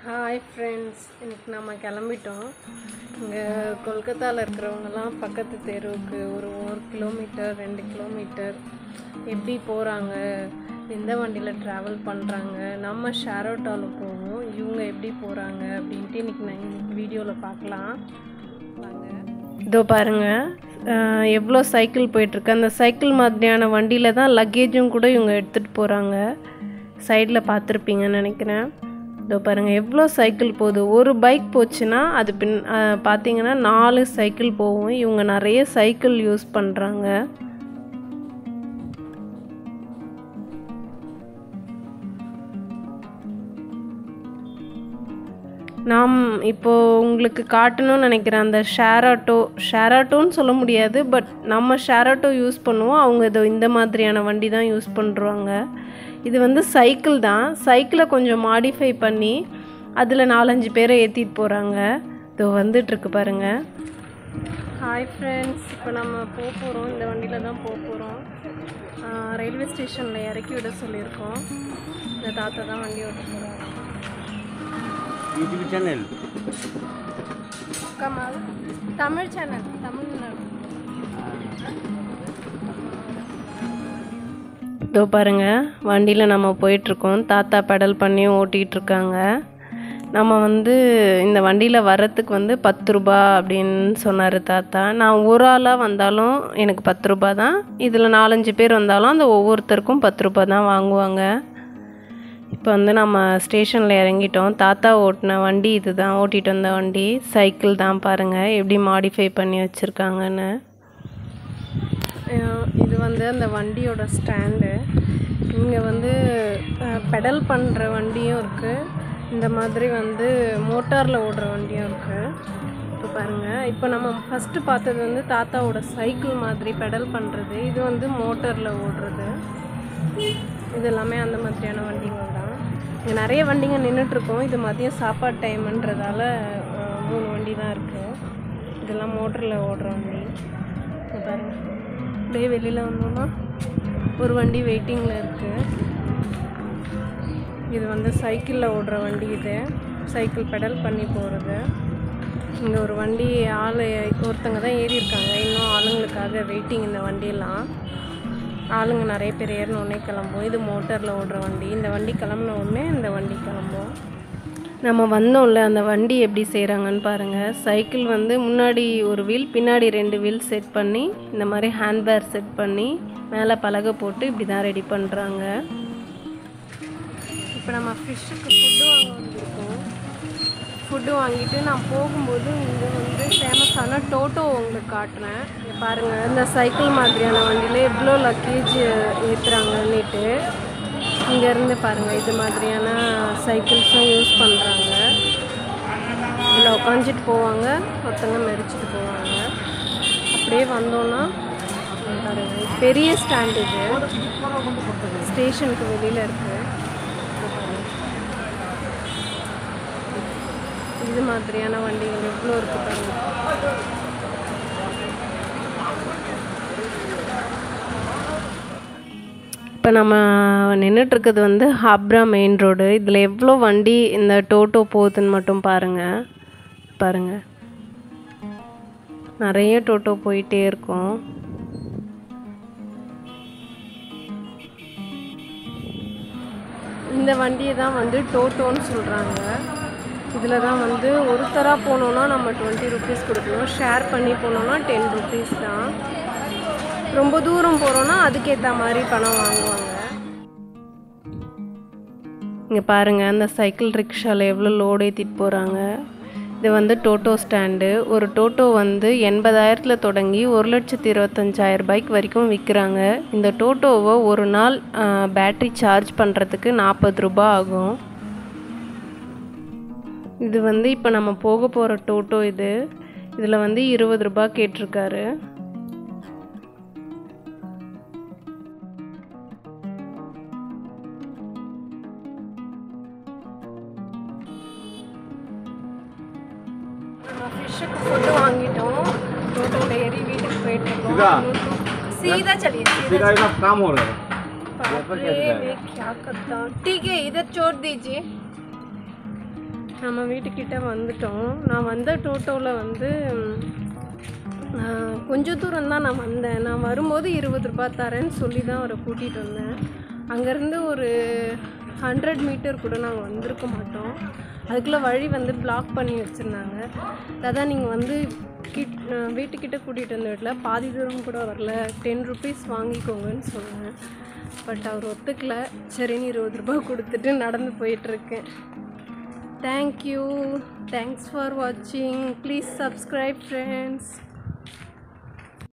Hi friends இன்னைக்கு நம்ம கிளம்பிட்டோம் இங்கே கொல்கத்தாவில் இருக்கிறவங்கலாம் பக்கத்து தெருவுக்கு ஒரு ஒரு கிலோமீட்டர் ரெண்டு கிலோமீட்டர் எப்படி போகிறாங்க எந்த வண்டியில் ட்ராவல் பண்ணுறாங்க நம்ம ஷேர் ஆட்டோவில் போவோம் இவங்க எப்படி போகிறாங்க அப்படின்ட்டு இன்னைக்கு நான் வீடியோவில் பார்க்கலாம் வாங்க இதோ பாருங்கள் எவ்வளோ சைக்கிள் போயிட்டுருக்கு அந்த சைக்கிள் மாதிரியான வண்டியில் தான் லக்கேஜும் கூட இவங்க எடுத்துகிட்டு போகிறாங்க சைடில் பார்த்துருப்பீங்கன்னு நினைக்கிறேன் இதோ பாருங்கள் எவ்வளோ சைக்கிள் போகுது ஒரு பைக் போச்சுன்னா அது பின் அஹ், பார்த்தீங்கன்னா நாலு சைக்கிள் போகும் இவங்க நிறைய சைக்கிள் யூஸ் பண்ணுறாங்க நாம் இப்போ உங்களுக்கு காட்டணும்னு நினைக்கிறேன் அந்த ஷேர் ஆட்டோ ஷேர் ஆட்டோன்னு சொல்ல முடியாது பட் நம்ம ஷேர் ஆட்டோ யூஸ் பண்ணுவோம் அவங்க இதோ இந்த மாதிரியான வண்டி தான் யூஸ் பண்ணுறாங்க இது வந்து சைக்கிள் தான் சைக்கிளை கொஞ்சம் மாடிஃபை பண்ணி அதில் நாலஞ்சு பேரை ஏற்றிட்டு போகிறாங்க இதோ வந்துட்டுருக்கு பாருங்கள் ஹாய் ஃப்ரெண்ட்ஸ் இப்போ நம்ம போக போகிறோம் இந்த வண்டியில் தான் போக போகிறோம் ரயில்வே ஸ்டேஷனில் இறக்கி விட சொல்லியிருக்கோம் இந்த தாத்தா தான் வண்டி ஓட்ட போகிறாங்க YouTube channel Kamal Tamil channel Tamilnadu இதோ பாருங்க வண்டியில் நம்ம போயிட்டுருக்கோம் தாத்தா பெடல் பண்ணி ஓட்டிகிட்டு இருக்காங்க நம்ம வந்து இந்த வண்டியில் வர்றதுக்கு வந்து பத்து ரூபா அப்படின்னு சொன்னார் தாத்தா நான் ஒரு ஆளாக வந்தாலும் எனக்கு பத்து ரூபா தான் இதில் நாலஞ்சு பேர் வந்தாலும் அந்த ஒவ்வொருத்தருக்கும் பத்து ரூபா தான் வாங்குவாங்க இப்போ வந்து நம்ம ஸ்டேஷனில் இறங்கிட்டோம் தாத்தா ஓட்டின வண்டி இது தான் ஓட்டிகிட்டு வந்த வண்டி சைக்கிள் தான் பாருங்கள் எப்படி மாடிஃபை பண்ணி வச்சுருக்காங்கன்னு இது வந்து அந்த வண்டியோட ஸ்டாண்டு இங்கே வந்து பெடல் பண்ணுற வண்டியும் இருக்குது இந்த மாதிரி வந்து மோட்டாரில் ஓடுற வண்டியும் இருக்குது இப்போ பாருங்கள் இப்போ நம்ம ஃபஸ்ட்டு பார்த்தது வந்து தாத்தாவோட சைக்கிள் மாதிரி பெடல் பண்ணுறது இது வந்து மோட்டரில் ஓடுறது இது எல்லாமே அந்த மாதிரியான வண்டிகள் தான் இங்கே நிறைய வண்டிங்க நின்றுட்டுருக்கோம் இது மதியம் சாப்பாடு டைம்ன்றதால அஹ், மூணு வண்டி தான் இருக்குது இதெல்லாம் மோட்டரில் ஓடுற வண்டி இங்க பாருங்க அப்படியே வெளியில் வந்தோம்னா ஒரு வண்டி வெயிட்டிங்கில் இருக்குது இது வந்து சைக்கிளில் ஓடுற வண்டி இது சைக்கிள் பெடல் பண்ணி போகிறது இங்கே ஒரு வண்டி ஆள் ஒருத்தங்க தான் ஏறி இருக்காங்க இன்னும் ஆளுங்களுக்காக வெயிட்டிங் இந்த வண்டியெல்லாம் ஆளுங்க நிறைய பேர் ஏறின உடனே கிளம்பும் இது மோட்டரில் ஓடுற வண்டி இந்த வண்டி கிளம்புன உடனே இந்த வண்டி கிளம்பும் நம்ம வந்தோம்ல அந்த வண்டி எப்படி செய்கிறாங்கன்னு பாருங்கள் சைக்கிள் வந்து முன்னாடி ஒரு வீல் பின்னாடி ரெண்டு வீல் செட் பண்ணி இந்த மாதிரி ஹேண்ட்பேர் செட் பண்ணி மேலே பலகை போட்டு இப்படி தான் ரெடி பண்ணுறாங்க இப்போ நம்ம ஃபிஷ்ஷுக்கு ஃபுட்டு வாங்க வந்திருக்கோம் ஃபுட்டு வாங்கிட்டு நான் போகும்போது இங்கே வந்து ஃபேமஸான டோட்டோ உங்களுக்கு காட்டுறேன் இங்க பாருங்கள் இந்த சைக்கிள் மாதிரியான வண்டியில் எவ்வளோ லக்கேஜ் ஏற்றுறாங்கன்னுட்டு இங்கேருந்து பாருங்கள் இது மாதிரியான சைக்கிள்ஸும் யூஸ் பண்ணுறாங்க இதில் உட்காந்துட்டு போவாங்க ஒருத்தங்க மெரிச்சிட்டு போவாங்க அப்படியே வந்தோன்னா இங்க பாருங்க இது பெரிய ஸ்டாண்ட் இது ஸ்டேஷனுக்கு வெளியில் இருக்குது இது மாதிரியான வண்டிகள் எவ்வளோ இருக்கு பாருங்க இப்போ நம்ம நின்றுட்டுருக்கிறது வந்து ஹாப்ரா மெயின் ரோடு இதில் எவ்வளோ வண்டி இந்த டோட்டோ போகுதுன்னு மட்டும் பாருங்கள் பாருங்கள் நிறைய டோட்டோ போயிட்டே இருக்கும் இந்த வண்டியை தான் வந்து டோட்டோன்னு சொல்கிறாங்க இதில் தான் வந்து ஒருத்தராக போனோன்னா நம்ம டுவெண்ட்டி ருபீஸ் கொடுக்கணும் ஷேர் பண்ணி போனோன்னா டென் ருபீஸ் தான் ரொம்ப தூரம் போகிறோன்னா அதுக்கேற்ற மாதிரி பணம் வாங்குவாங்க இங்கே பாருங்கள் அந்த சைக்கிள் ரிக்ஷாவில் எவ்வளோ லோடு ஏற்றிட்டு போகிறாங்க இது வந்து டோட்டோ ஸ்டாண்டு ஒரு டோட்டோ வந்து எண்பதாயிரத்தில் தொடங்கி ஒரு லட்சத்தி இருபத்தஞ்சாயிரம் ரூபாய்க்கு வரைக்கும் விற்கிறாங்க இந்த டோட்டோவை ஒரு நாள் பேட்ரி சார்ஜ் பண்ணுறதுக்கு நாற்பது ரூபாய் ஆகும் இது வந்து இப்போ நம்ம போக போகிற டோட்டோ இது இதில் வந்து இருபது ரூபாய் கேட்டிருக்காரு நம்ம ஃபிஷ்ஷுக்கு ஃபுட்டு வாங்கிட்டோம் டோட்டோவில் ஏறி வீட்டுக்கு போயிட்டு सीधा? இருக்கோம் सीधा चलिए सीधा सीधा इतना काम हो रहा है बाप रे, मैं क्या करता हूँ ठीक है इधर छोड़ दीजिए நம்ம வீட்டுக்கிட்ட வந்துட்டோம் நான் வந்த டோட்டோவில் வந்து நான் கொஞ்சம் தூரம் தான் நான் வந்தேன் நான் வரும்போது இருபது ரூபாய் தரேன்னு சொல்லி தான் அவரை கூட்டிகிட்டு வந்தேன் அங்கேருந்து ஒரு ஹண்ட்ரட் மீட்டர் கூட நாங்கள் வந்திருக்க மாட்டோம் அதுக்குள்ளே வழி வந்து பிளாக் பண்ணி வச்சுருந்தாங்க அதான் நீங்கள் வந்து கிட் அஹ் வீட்டுக்கிட்ட கூட்டிகிட்டு வந்த வீட்டில் பாதி தூரம் கூட வரல டென் ருபீஸ் வாங்கிக்கோங்கன்னு சொன்னேன் பட் அவர் ஒத்துக்கல சரின்னு இருபது ரூபாய் கொடுத்துட்டு நடந்து போயிட்டுருக்கேன் தேங்க்யூ தேங்க்ஸ் ஃபார் வாட்சிங் ப்ளீஸ் சப்ஸ்கிரைப் ஃப்ரெண்ட்ஸ்